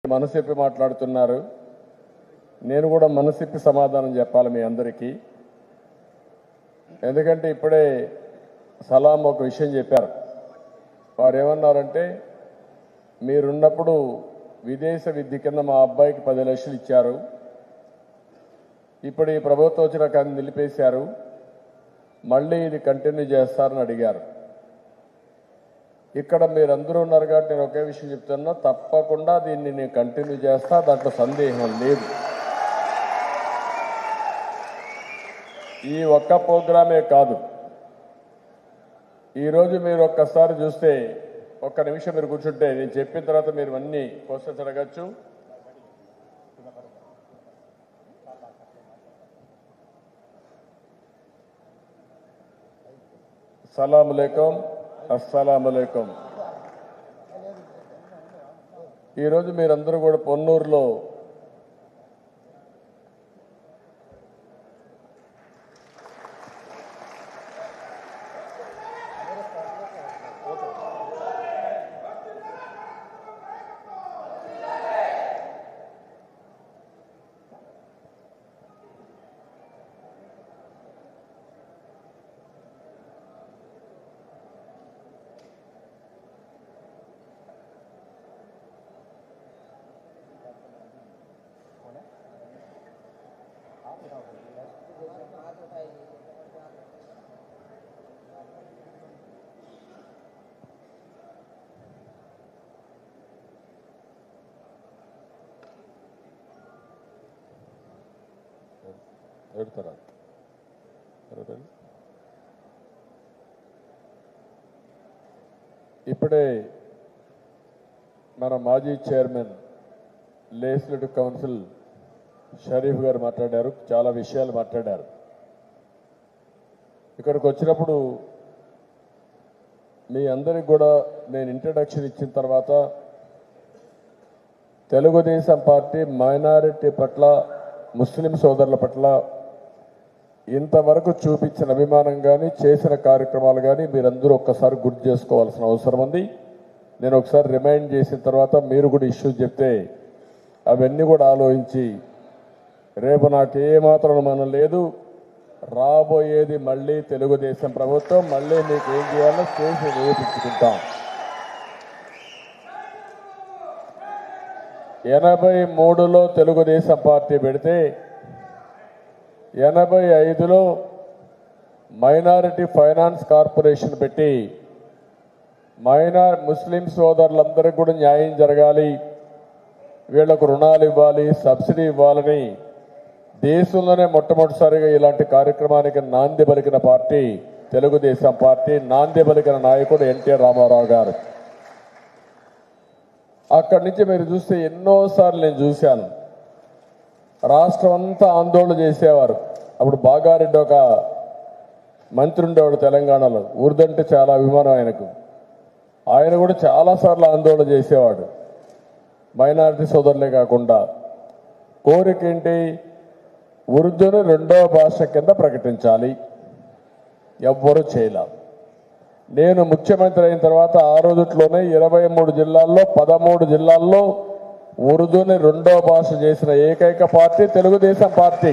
మనసిప్పి మాట్లాడుతున్నారు నేను కూడా మనసిప్పి సమాధానం చెప్పాలి మీ అందరికీ ఎందుకంటే ఇప్పుడే సలాం ఒక విషయం చెప్పారు వారు ఏమన్నారంటే మీరున్నప్పుడు విదేశ విద్య కింద మా అబ్బాయికి పది లక్షలు ఇచ్చారు ఇప్పుడు ఈ ప్రభుత్వం వచ్చిన కానీ నిలిపేశారు మళ్ళీ ఇది కంటిన్యూ చేస్తారని అడిగారు ఇక్కడ మీరందరూ ఉన్నారు కాబట్టి నేను ఒకే విషయం చెప్తున్నా తప్పకుండా దీన్ని నేను కంటిన్యూ చేస్తా దాంట్లో సందేహం లేదు ఈ ఒక్క ప్రోగ్రామే కాదు ఈరోజు మీరు ఒక్కసారి చూస్తే ఒక్క నిమిషం మీరు కూర్చుంటే నేను చెప్పిన తర్వాత మీరు అన్ని క్వశ్చన్స్ అడగచ్చు సలాం అలైకుం అస్సలాం అలైకుం ఈరోజు మీరందరూ కూడా పొన్నూరులో పెడతారా ఇప్పుడే మన మాజీ చైర్మన్ లేజిస్లేటివ్ కౌన్సిల్ షరీఫ్ గారు మాట్లాడారు చాలా విషయాలు మాట్లాడారు ఇక్కడికి వచ్చినప్పుడు మీ అందరికి కూడా నేను ఇంట్రడక్షన్ ఇచ్చిన తర్వాత తెలుగుదేశం పార్టీ మైనారిటీ పట్ల ముస్లిం సోదరుల పట్ల ఇంతవరకు చూపించిన అభిమానం కానీ చేసిన కార్యక్రమాలు కానీ మీరందరూ ఒక్కసారి గుర్తు చేసుకోవాల్సిన అవసరం ఉంది నేను ఒకసారి రిమైండ్ చేసిన తర్వాత మీరు కూడా ఇష్యూస్ చెప్తే అవన్నీ కూడా ఆలోచించి రేపు నాకు ఏమాత్రం అనుమానం లేదు రాబోయేది మళ్ళీ తెలుగుదేశం ప్రభుత్వం మళ్ళీ మీకు ఏం చేయాలో చేసి నిరూపించుకుంటాం ఎనభై మూడులో తెలుగుదేశం పార్టీ పెడితే ఎనభై ఐదులో మైనారిటీ ఫైనాన్స్ కార్పొరేషన్ పెట్టి మైనార్ ముస్లిం సోదరులందరికీ కూడా న్యాయం జరగాలి వీళ్లకు రుణాలు ఇవ్వాలి సబ్సిడీ ఇవ్వాలని దేశంలోనే మొట్టమొదటిసారిగా ఇలాంటి కార్యక్రమానికి నాంది పలికిన పార్టీ తెలుగుదేశం పార్టీ నాంది పలికిన నాయకుడు ఎన్టీ రామారావు గారు అక్కడి నుంచి మీరు చూస్తే ఎన్నోసార్లు నేను చూశాను రాష్ట్రం అంతా ఆందోళన చేసేవారు అప్పుడు బాగారెడ్డి ఒక మంత్రి ఉండేవాడు తెలంగాణలో ఉర్దంటే చాలా అభిమానం ఆయనకు ఆయన కూడా చాలాసార్లు ఆందోళన చేసేవాడు మైనారిటీ సోదరులే కాకుండా కోరిక ఏంటి ఉర్దూను రెండవ భాష కింద ప్రకటించాలి ఎవ్వరూ చేయలేం నేను ముఖ్యమంత్రి అయిన తర్వాత ఆ రోజుట్లోనే ఇరవై మూడు జిల్లాల్లో పదమూడు జిల్లాల్లో ఉర్దూని రెండో భాష చేసిన ఏకైక పార్టీ తెలుగుదేశం పార్టీ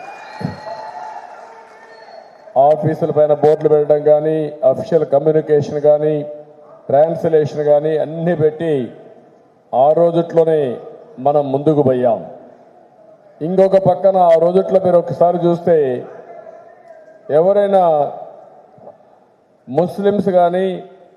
ఆఫీసుల పైన బోర్డులు పెట్టడం కానీ అఫీషియల్ కమ్యూనికేషన్ కానీ ట్రాన్స్లేషన్ కానీ అన్ని పెట్టి ఆ రోజుట్లోనే మనం ముందుకు పోయాం ఇంకొక పక్కన ఆ రోజుట్లో మీరు ఒకసారి చూస్తే ఎవరైనా ముస్లిమ్స్ కానీ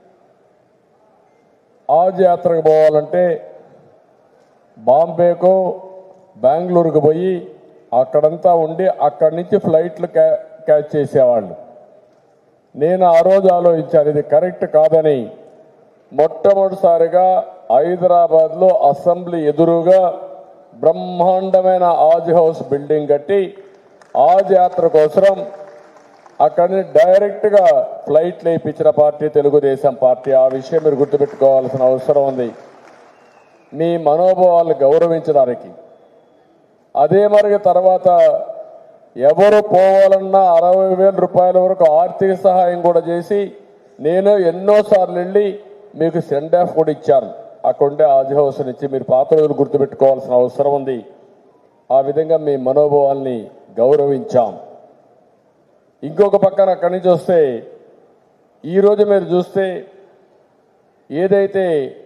ఆజ్ యాత్రకు పోవాలంటే బాంబేకో బెంగళూరుకు పోయి అక్కడంతా ఉండి అక్కడి నుంచి ఫ్లైట్లు క్యా క్యాచ్ చేసేవాళ్ళు నేను ఆ రోజు ఆలోచించాను ఇది కరెక్ట్ కాదని మొట్టమొదటిసారిగా హైదరాబాద్లో అసెంబ్లీ ఎదురుగా బ్రహ్మాండమైన ఆజ్ హౌస్ బిల్డింగ్ కట్టి ఆజ్ యాత్ర కోసం అక్కడి నుంచి డైరెక్ట్గా ఫ్లైట్లు వేయించిన పార్టీ తెలుగుదేశం పార్టీ ఆ విషయం మీరు గుర్తుపెట్టుకోవాల్సిన అవసరం ఉంది మీ మనోభావాలు గౌరవించడానికి అదే మరి తర్వాత ఎవరు పోవాలన్నా అరవై వేల రూపాయల వరకు ఆర్థిక సహాయం కూడా చేసి నేను ఎన్నోసార్లు వెళ్ళి మీకు సెండ్ ఆఫ్ కూడా ఇచ్చాను అక్కడుండే ఆజ్ హౌస్ నుంచి మీరు పాత రోజులు గుర్తుపెట్టుకోవాల్సిన అవసరం ఉంది ఆ విధంగా మీ మనోభావాల్ని గౌరవించాం ఇంకొక పక్కన అక్కడి నుంచి వస్తే ఈరోజు మీరు చూస్తే ఏదైతే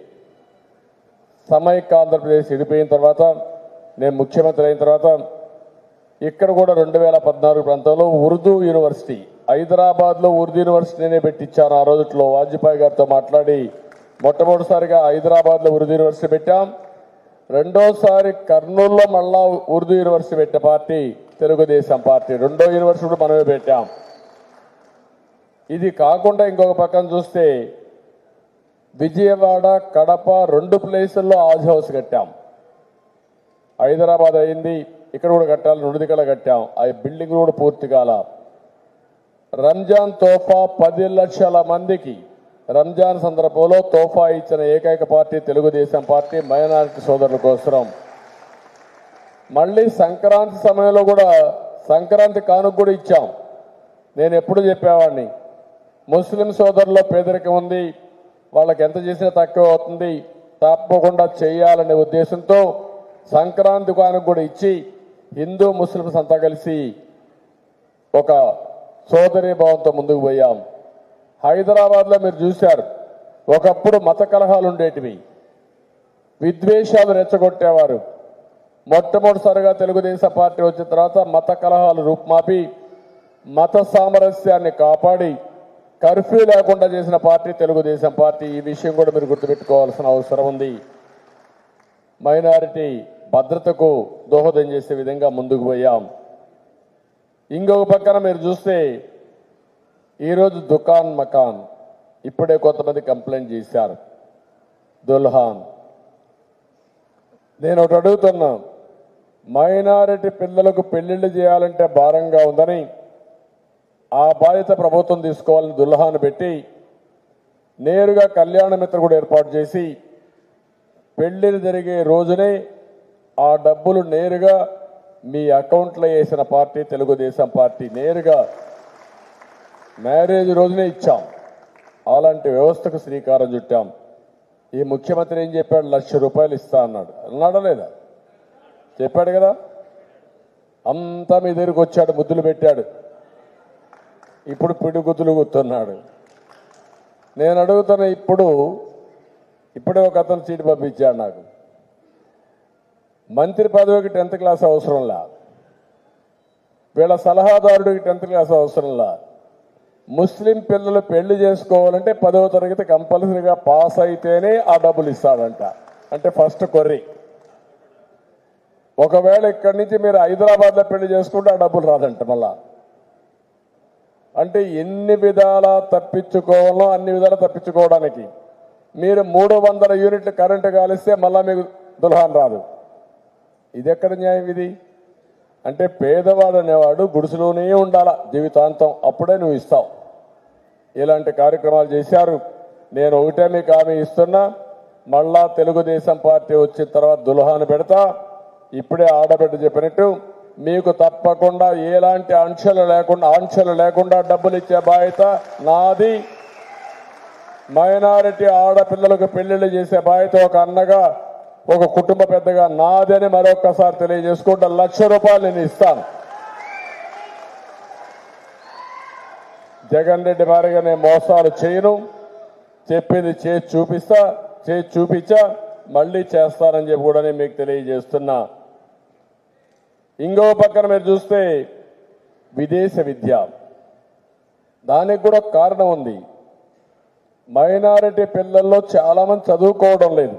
సమైక్య ఆంధ్రప్రదేశ్ విడిపోయిన తర్వాత నేను ముఖ్యమంత్రి అయిన తర్వాత ఇక్కడ కూడా రెండు వేల పద్నాలుగు ప్రాంతంలో ఉర్దూ యూనివర్సిటీ హైదరాబాద్లో ఉర్దూ యూనివర్సిటీ నేనే పెట్టించాను ఆ రోజుట్లో వాజ్పేయి గారితో మాట్లాడి మొట్టమొదటిసారిగా హైదరాబాద్లో ఉర్దూ యూనివర్సిటీ పెట్టాం రెండోసారి కర్నూలులో మళ్ళా ఉర్దూ యూనివర్సిటీ పెట్టే పార్టీ తెలుగుదేశం పార్టీ రెండో యూనివర్సిటీ కూడా మనమే పెట్టాం ఇది కాకుండా ఇంకొక పక్కన చూస్తే విజయవాడ కడప రెండు ప్లేసుల్లో ఆజ్ హౌస్ కట్టాం హైదరాబాద్ అయింది ఇక్కడ కూడా కట్టాలి నుడిదికల కట్టాం ఆ బిల్డింగ్ కూడా పూర్తి కాల రంజాన్ తోఫా పది లక్షల మందికి రంజాన్ సందర్భంలో తోఫా ఇచ్చిన ఏకైక పార్టీ తెలుగుదేశం పార్టీ మైనారిటీ సోదరుల కోసం మళ్ళీ సంక్రాంతి సమయంలో కూడా సంక్రాంతి కానుక కూడా ఇచ్చాం నేను ఎప్పుడు చెప్పేవాడిని ముస్లిం సోదరుల్లో పేదరికం ఉంది వాళ్ళకి ఎంత చేసినా తక్కువ అవుతుంది తప్పకుండా చేయాలనే ఉద్దేశంతో సంక్రాంతి కానుక కూడా ఇచ్చి హిందూ ముస్లిమ్స్ అంతా కలిసి ఒక సోదరీ భావంతో ముందుకు పోయాం హైదరాబాద్లో మీరు చూశారు ఒకప్పుడు మత కలహాలు ఉండేటివి విద్వేషాలు రెచ్చగొట్టేవారు మొట్టమొదటిసారిగా తెలుగుదేశం పార్టీ వచ్చిన తర్వాత మత కలహాలు రూపుమాపి మత సామరస్యాన్ని కాపాడి కర్ఫ్యూ లేకుండా చేసిన పార్టీ తెలుగుదేశం పార్టీ ఈ విషయం కూడా మీరు గుర్తుపెట్టుకోవాల్సిన అవసరం ఉంది మైనారిటీ భద్రతకు దోహదం చేసే విధంగా ముందుకు పోయాం ఇంకొక పక్కన మీరు చూస్తే ఈరోజు దుకాన్ మకాన్ ఇప్పుడే కొంతమంది కంప్లైంట్ చేశారు దుల్హాన్ నేను ఒకటి అడుగుతున్నా మైనారిటీ పిల్లలకు పెళ్లిళ్ళు చేయాలంటే భారంగా ఉందని ఆ బాధ్యత ప్రభుత్వం తీసుకోవాలని దుల్హాన్ పెట్టి నేరుగా కళ్యాణ మిత్ర కూడా ఏర్పాటు చేసి పెళ్లిలు జరిగే రోజునే ఆ డబ్బులు నేరుగా మీ అకౌంట్లో వేసిన పార్టీ తెలుగుదేశం పార్టీ నేరుగా మ్యారేజ్ రోజునే ఇచ్చాం అలాంటి వ్యవస్థకు శ్రీకారం చుట్టాం ఈ ముఖ్యమంత్రి ఏం చెప్పాడు లక్ష రూపాయలు ఇస్తా అన్నాడు అన్నాడా లేదా చెప్పాడు కదా అంతా మీ దగ్గరికి వచ్చాడు ముద్దులు పెట్టాడు ఇప్పుడు పిడుగుద్దులు గుర్తున్నాడు నేను అడుగుతున్న ఇప్పుడు ఇప్పుడే ఒక అతను సీటు పంపించాడు నాకు మంత్రి పదవికి టెన్త్ క్లాస్ అవసరంలా వీళ్ళ సలహాదారుడికి టెన్త్ క్లాస్ అవసరంలా ముస్లిం పిల్లలు పెళ్లి చేసుకోవాలంటే పదవ తరగతి కంపల్సరీగా పాస్ అయితేనే ఆ డబ్బులు ఇస్తాడంట అంటే ఫస్ట్ కొర్రి ఒకవేళ ఇక్కడి నుంచి మీరు హైదరాబాద్లో పెళ్లి చేసుకుంటే ఆ డబ్బులు రాదంట మళ్ళా అంటే ఎన్ని విధాలా తప్పించుకోవాలో అన్ని విధాలా తప్పించుకోవడానికి మీరు మూడు వందల యూనిట్లు కరెంటు కాలిస్తే మళ్ళా మీకు దుల్హాన్ రాదు ఇది ఎక్కడ న్యాయం ఇది అంటే పేదవాడు అనేవాడు గుడిసెలోనే ఉండాల జీవితాంతం అప్పుడే నువ్వు ఇస్తావు ఇలాంటి కార్యక్రమాలు చేశారు నేను ఒకటే మీకు హామీ ఇస్తున్నా మళ్ళా తెలుగుదేశం పార్టీ వచ్చిన తర్వాత దుల్హాను పెడతా ఇప్పుడే ఆడబిడ్డ చెప్పినట్టు మీకు తప్పకుండా ఎలాంటి ఆంక్షలు లేకుండా ఆంక్షలు లేకుండా డబ్బులు ఇచ్చే బాధ్యత నాది మైనారిటీ ఆడపిల్లలకు పెళ్లిళ్ళు చేసే బాధ్యత ఒక అన్నగా ఒక కుటుంబ పెద్దగా నాదని మరొక్కసారి తెలియజేసుకుంటా లక్ష రూపాయలు నేను ఇస్తాను జగన్ రెడ్డి మారిగా నేను మోసాలు చేయను చెప్పింది చేసి చూపిస్తా చేసి చూపించా మళ్ళీ చేస్తానని చెప్పి కూడా నేను మీకు తెలియజేస్తున్నా ఇంకో పక్కన మీరు చూస్తే విదేశ విద్య దానికి కూడా ఒక కారణం ఉంది మైనారిటీ పిల్లల్లో చాలా మంది చదువుకోవడం లేదు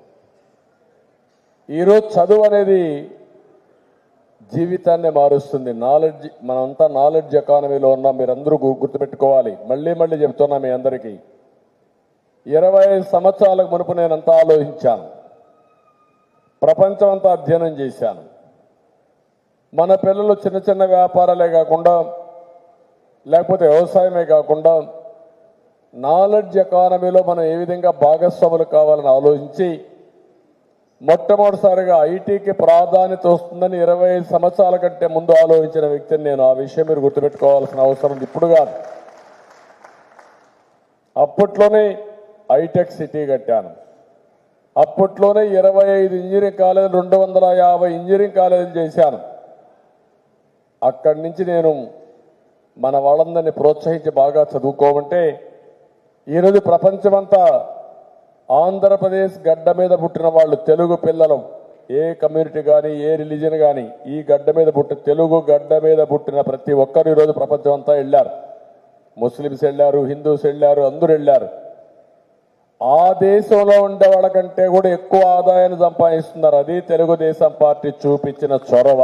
ఈరోజు చదువు అనేది జీవితాన్ని మారుస్తుంది నాలెడ్జ్ మనంతా నాలెడ్జ్ ఎకానమీలో ఉన్నాం మీరందరూ గు- గుర్తుపెట్టుకోవాలి మళ్ళీ మళ్ళీ చెప్తున్నా మీ అందరికీ ఇరవై ఐదు సంవత్సరాలకు మునుపు నేనంతా ఆలోచించాను ప్రపంచం అంతా అధ్యయనం చేశాను మన పిల్లలు చిన్న చిన్న వ్యాపారాలే కాకుండా లేకపోతే వ్యవసాయమే కాకుండా నాలెడ్జ్ ఎకానమీలో మనం ఏ విధంగా భాగస్వాములు కావాలని ఆలోచించి మొట్టమొదటిసారిగా ఐటీకి ప్రాధాన్యత వస్తుందని ఇరవై ఐదు సంవత్సరాల కంటే ముందు ఆలోచించిన వ్యక్తిని నేను ఆ విషయం మీరు గుర్తుపెట్టుకోవాల్సిన అవసరం ఉంది ఇప్పుడు కాదు అప్పట్లోనే హైటెక్ సిటీ కట్టాను అప్పట్లోనే ఇరవై ఐదు ఇంజనీరింగ్ కాలేజీలు రెండు వందల యాభై ఇంజనీరింగ్ కాలేజీలు చేశాను అక్కడి నుంచి నేను మన వాళ్ళందరినీ ప్రోత్సహించి బాగా చదువుకోమంటే ఈరోజు ప్రపంచమంతా ఆంధ్రప్రదేశ్ గడ్డ మీద పుట్టిన వాళ్ళు తెలుగు పిల్లలు ఏ కమ్యూనిటీ కానీ ఏ రిలీజన్ కానీ ఈ గడ్డ మీద పుట్టి తెలుగు గడ్డ మీద పుట్టిన ప్రతి ఒక్కరు ఈరోజు ప్రపంచం అంతా వెళ్ళారు ముస్లిమ్స్ వెళ్ళారు హిందూస్ వెళ్ళారు అందరూ వెళ్ళారు ఆ దేశంలో ఉండే వాళ్ళకంటే కూడా ఎక్కువ ఆదాయాన్ని సంపాదిస్తున్నారు అది తెలుగుదేశం పార్టీ చూపించిన చొరవ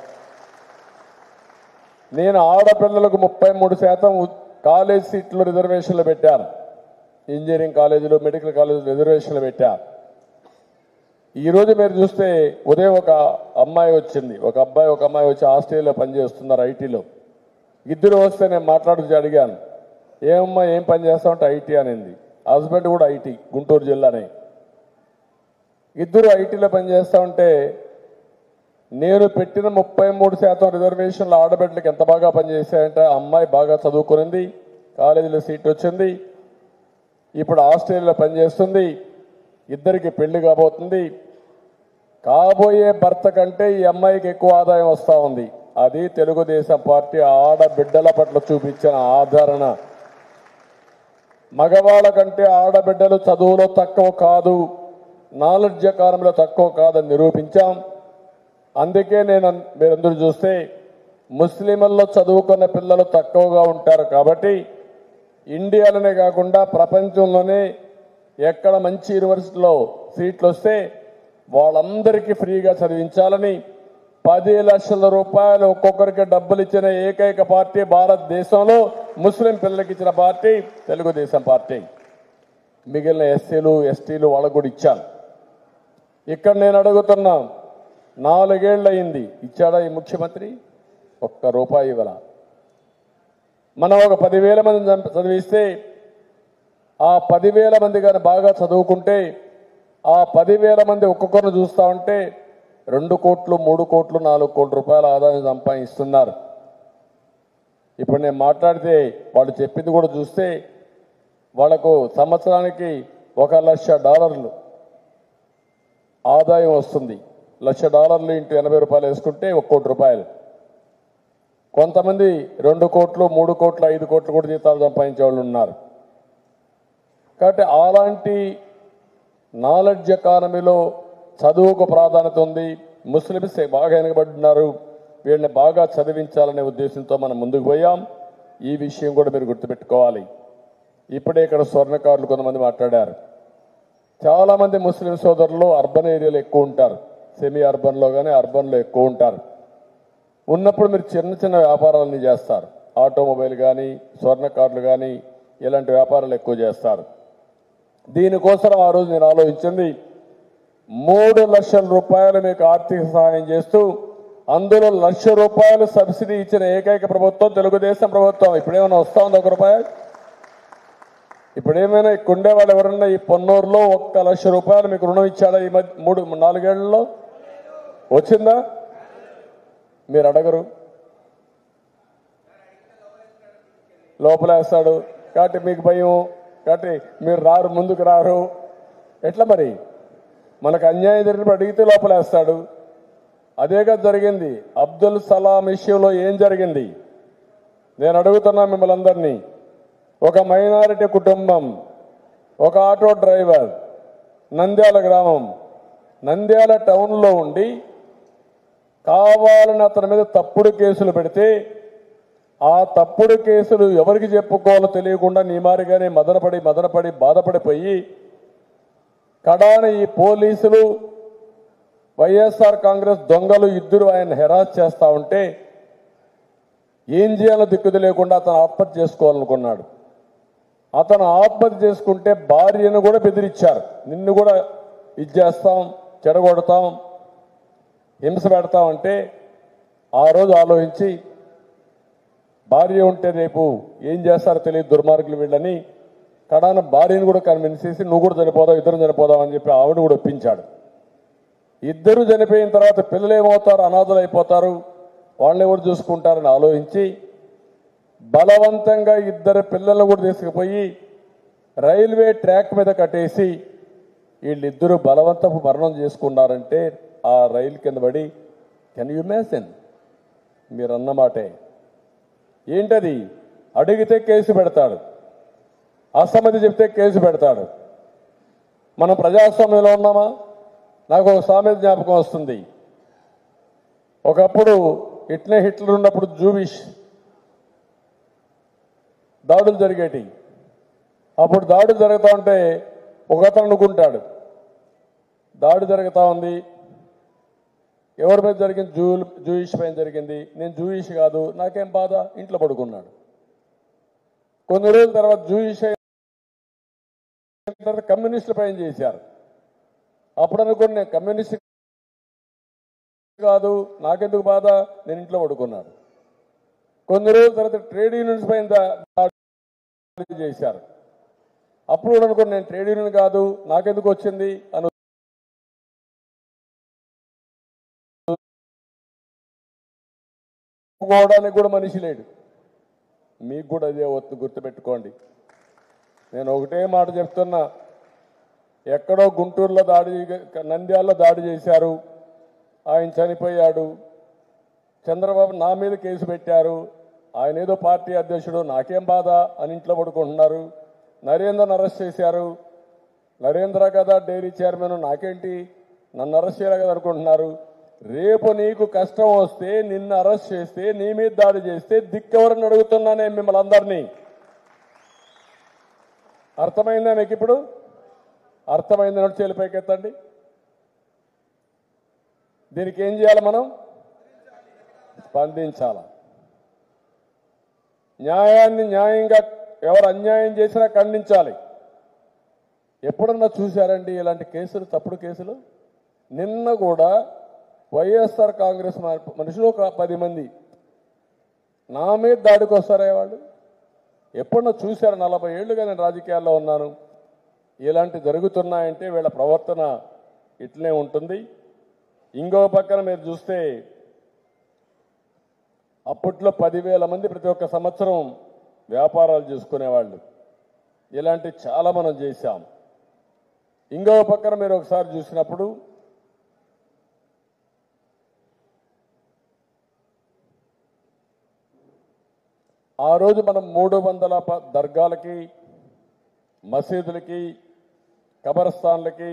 నేను ఆడపిల్లలకు ముప్పై మూడు శాతం ఉ- కాలేజ్ సీట్లు రిజర్వేషన్లు పెట్టాను ఇంజనీరింగ్ కాలేజీలు మెడికల్ కాలేజీలు రిజర్వేషన్లు పెట్టాను ఈరోజు మీరు చూస్తే ఉదయం ఒక అమ్మాయి వచ్చింది ఒక అబ్బాయి ఒక అమ్మాయి వచ్చి ఆస్ట్రేలియాలో పనిచేస్తున్నారు ఐటీలో ఇద్దరు వస్తే నేను మాట్లాడుతూ అడిగాను ఏమమ్మా ఏం పని చేస్తామంటే ఐటీ అనింది హస్బెండ్ కూడా ఐటీ గుంటూరు జిల్లానే ఇద్దరు ఐటీలో పనిచేస్తా ఉంటే నేను పెట్టిన ముప్పై మూడు శాతం రిజర్వేషన్లు ఆడబిడ్డలకు ఎంత బాగా పనిచేశాయంటే ఆ అమ్మాయి బాగా చదువుకునింది కాలేజీలో సీట్ వచ్చింది ఇప్పుడు ఆస్ట్రేలియాలో పనిచేస్తుంది ఇద్దరికి పెళ్లి కాబోతుంది కాబోయే భర్త కంటే ఈ అమ్మాయికి ఎక్కువ ఆదాయం వస్తూ ఉంది అది తెలుగుదేశం పార్టీ ఆడబిడ్డల పట్ల చూపించిన ఆదరణ మగవాళ్ళ కంటే ఆడబిడ్డలు చదువులో తక్కువ కాదు నాలెడ్జ్ కాలంలో తక్కువ కాదని నిరూపించాం అందుకే నేను అన్- మీరందరూ చూస్తే ముస్లింల్లో చదువుకున్న పిల్లలు తక్కువగా ఉంటారు కాబట్టి ఇండియాలోనే కాకుండా ప్రపంచంలోనే ఎక్కడ మంచి యూనివర్సిటీలో సీట్లు వస్తే వాళ్ళందరికీ ఫ్రీగా చదివించాలని పది లక్షల రూపాయలు ఒక్కొక్కరికి డబ్బులు ఇచ్చిన ఏకైక పార్టీ భారతదేశంలో ముస్లిం పిల్లలకి ఇచ్చిన పార్టీ తెలుగుదేశం పార్టీ మిగిలిన ఎస్సీలు ఎస్టీలు వాళ్ళకు కూడా ఇచ్చాను ఇక్కడ నేను అడుగుతున్నా నాలుగేళ్ళు అయింది ఇచ్చాడా ఈ ముఖ్యమంత్రి ఒక్క రూపాయి ఇవ్వాల మనం ఒక పదివేల మందిని చంప- చదివిస్తే ఆ పదివేల మంది కానీ బాగా చదువుకుంటే ఆ పదివేల మంది ఒక్కొక్కరిని చూస్తా ఉంటే రెండు కోట్లు మూడు కోట్లు నాలుగు కోట్ల రూపాయల ఆదాయం సంపాదిస్తున్నారు ఇప్పుడు నేను మాట్లాడితే వాళ్ళు చెప్పింది కూడా చూస్తే వాళ్లకు సంవత్సరానికి ఒక లక్ష డాలర్లు ఆదాయం వస్తుంది లక్ష డాలర్లు ఇంటూ ఎనభై రూపాయలు వేసుకుంటే ఒక కోటి రూపాయలు కొంతమంది రెండు కోట్లు మూడు కోట్లు ఐదు కోట్లు కూడా జీతాలు సంపాదించే వాళ్ళు ఉన్నారు కాబట్టి అలాంటి నాలెడ్జ్ ఎకానమీలో చదువుకు ప్రాధాన్యత ఉంది ముస్లిమ్స్ బాగా వెనకబడినారు వీళ్ళని బాగా చదివించాలనే ఉద్దేశంతో మనం ముందుకు పోయాం ఈ విషయం కూడా మీరు గుర్తుపెట్టుకోవాలి ఇప్పుడే ఇక్కడ స్వర్ణకారులు కొంతమంది మాట్లాడారు చాలా మంది ముస్లిం సోదరులు అర్బన్ ఏరియాలో ఎక్కువ ఉంటారు సెమీ అర్బన్లో కానీ అర్బన్లో ఎక్కువ ఉంటారు ఉన్నప్పుడు మీరు చిన్న చిన్న వ్యాపారాలని చేస్తారు ఆటోమొబైల్ కానీ స్వర్ణకారులు కానీ ఇలాంటి వ్యాపారాలు ఎక్కువ చేస్తారు దీనికోసం ఆ రోజు నేను ఆలోచించింది మూడు లక్షల రూపాయలు మీకు ఆర్థిక సహాయం చేస్తూ అందులో లక్ష రూపాయలు సబ్సిడీ ఇచ్చిన ఏకైక ప్రభుత్వం తెలుగుదేశం ప్రభుత్వం ఇప్పుడేమైనా వస్తా ఉంది ఒక రూపాయి ఇప్పుడు ఏమైనా ఇక్కడ ఉండే వాళ్ళు ఎవరన్నా ఈ పొన్నూరులో ఒక్క లక్ష రూపాయలు మీకు రుణం ఇచ్చాడా ఈ మధ్య మూడు నాలుగేళ్లలో వచ్చిందా మీరు అడగరు లోపలేస్తాడు కాబట్టి మీకు భయం కాబట్టి మీరు రారు ముందుకు రారు ఎట్లా మరి మనకు అన్యాయం జరిగినప్పుడు అడిగితే లోపలేస్తాడు అదేగా జరిగింది అబ్దుల్ సలాం విషయంలో ఏం జరిగింది నేను అడుగుతున్నా మిమ్మల్ని అందరినీ ఒక మైనారిటీ కుటుంబం ఒక ఆటో డ్రైవర్ నంద్యాల గ్రామం నంద్యాల టౌన్లో ఉండి కావాలని అతని మీద తప్పుడు కేసులు పెడితే ఆ తప్పుడు కేసులు ఎవరికి చెప్పుకోవాలో తెలియకుండా నీ మారిగానే మదనపడి మదనపడి బాధపడిపోయి కడాన ఈ పోలీసులు వైఎస్ఆర్ కాంగ్రెస్ దొంగలు ఇద్దరు ఆయన హెరాస్ చేస్తా ఉంటే ఏం చేయాలో దిక్కుది లేకుండా అతను ఆత్మహత్య చేసుకోవాలనుకున్నాడు అతను ఆత్మహత్య చేసుకుంటే భార్యను కూడా బెదిరించారు నిన్ను కూడా ఇచ్చేస్తాం చెడగొడతాం హింస పెడతామంటే ఆ రోజు ఆలోచించి భార్య ఉంటే రేపు ఏం చేస్తారో తెలియదు దుర్మార్గులు వీళ్ళని కడాన భార్యను కూడా కన్విన్స్ చేసి నువ్వు కూడా చనిపోదావు ఇద్దరు చనిపోదాం అని చెప్పి ఆవిడ కూడా ఒప్పించాడు ఇద్దరు చనిపోయిన తర్వాత పిల్లలు ఏమవుతారు అనాథలు అయిపోతారు వాళ్ళని ఎవరు చూసుకుంటారని ఆలోచించి బలవంతంగా ఇద్దరు పిల్లలను కూడా తీసుకుపోయి రైల్వే ట్రాక్ మీద కట్టేసి వీళ్ళిద్దరూ బలవంతపు మరణం చేసుకున్నారంటే ఆ రైలు కింద పడి కెన్ యు ఇమాజిన్ మీరు అన్నమాటే ఏంటది అడిగితే కేసు పెడతాడు అసమ్మతి చెప్తే కేసు పెడతాడు మనం ప్రజాస్వామ్యంలో ఉన్నామా నాకు ఒక సామెత జ్ఞాపకం వస్తుంది ఒకప్పుడు ఇట్లే హిట్లర్ ఉన్నప్పుడు జూవిష్ దాడులు జరిగేటి అప్పుడు దాడులు జరుగుతూ ఉంటే ఒకతను అనుకుంటాడు దాడి జరుగుతూ ఉంది ఎవరి మీద జరిగింది జూ జూయిష్ పైన జరిగింది నేను జూయిష్ కాదు నాకేం బాధ ఇంట్లో పడుకున్నాడు కొన్ని రోజుల తర్వాత జూయిష్ అయిన తర్వాత కమ్యూనిస్టుల పైన చేశారు అప్పుడు అనుకుని నేను కమ్యూనిస్ట్ కాదు నాకెందుకు బాధ నేను ఇంట్లో పడుకున్నాడు కొన్ని రోజుల తర్వాత ట్రేడ్ యూనియన్స్ పైన దా- దాడి చేశారు అప్పుడు కూడా అనుకుని నేను ట్రేడ్ యూనియన్ కాదు నాకెందుకు వచ్చింది అని ఒప్పుకోవడానికి కూడా మనిషి లేడు మీకు కూడా అదే వద్దు గుర్తుపెట్టుకోండి నేను ఒకటే మాట చెప్తున్నా ఎక్కడో గుంటూరులో దాడి నంద్యాలలో దాడి చేశారు ఆయన చనిపోయాడు చంద్రబాబు నా మీద కేసు పెట్టారు ఆయన ఏదో పార్టీ అధ్యక్షుడు నాకేం బాధ అని ఇంట్లో పడుకుంటున్నారు నరేంద్రను అరెస్ట్ చేశారు నరేంద్ర కదా డైరీ చైర్మన్ నాకేంటి నన్ను అరెస్ట్ చేయాలి కదా అనుకుంటున్నారు రేపు నీకు కష్టం వస్తే నిన్ను అరెస్ట్ చేస్తే నీ మీద దాడి చేస్తే దిక్కెవరని అడుగుతున్నానే మిమ్మల్ని అందరినీ అర్థమైందా మీకు ఇప్పుడు అర్థమైంది నడు చేలిపైకెత్తండి దీనికి ఏం చేయాలి మనం స్పందించాల న్యాయాన్ని న్యాయంగా ఎవరు అన్యాయం చేసినా ఖండించాలి ఎప్పుడన్నా చూశారండి ఇలాంటి కేసులు తప్పుడు కేసులు నిన్న కూడా వైఎస్ఆర్ కాంగ్రెస్ మ- మనుషులు ఒక పది మంది నా మీద దాడికి వస్తారా వాళ్ళు ఎప్పుడన్నా చూశారు నలభై ఏళ్ళుగా నేను రాజకీయాల్లో ఉన్నాను ఇలాంటి జరుగుతున్నాయంటే వీళ్ళ ప్రవర్తన ఇట్లనే ఉంటుంది ఇంకో పక్కన మీరు చూస్తే అప్పట్లో పదివేల మంది ప్రతి ఒక్క సంవత్సరం వ్యాపారాలు చేసుకునేవాళ్ళు ఇలాంటి చాలా మనం చేశాం ఇంకో పక్కన మీరు ఒకసారి చూసినప్పుడు ఆ రోజు మనం మూడు వందల ప- దర్గాలకి మసీదులకి కబరస్థాన్లకి